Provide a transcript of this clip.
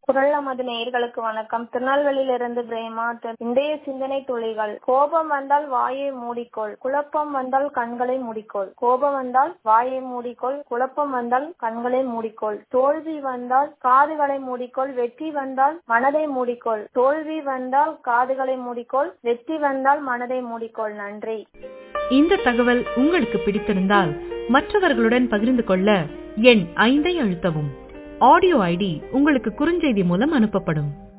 குரல் நமது நேயர்களுக்கு வணக்கம் திருநெல்வேலியிலிருந்து பிரேமா திரு- இன்றைய சிந்தனை துளிகள் கோபம் வந்தால் வாயை மூடிக்கொள் குழப்பம் வந்தால் கண்களை மூடிக்கொள் கோபம் வந்தால் வாயை மூடிக்கொள் குழப்பம் வந்தால் கண்களை மூடிக்கொள் தோல்வி வந்தால் காதுகளை மூடிக்கொள் வெற்றி வந்தால் மனதை மூடிக்கொள் தோல்வி வந்தால் காதுகளை மூடிக்கொள் வெற்றி வந்தால் மனதை மூடிக்கொள் நன்றி இந்த தகவல் உங்களுக்கு பிடித்திருந்தால் மற்றவர்களுடன் பகிர்ந்து கொள்ள எண் ஐந்தை அழுத்தவும் ஆடியோ ஐடி உங்களுக்கு குறுஞ்செய்தி மூலம் அனுப்பப்படும்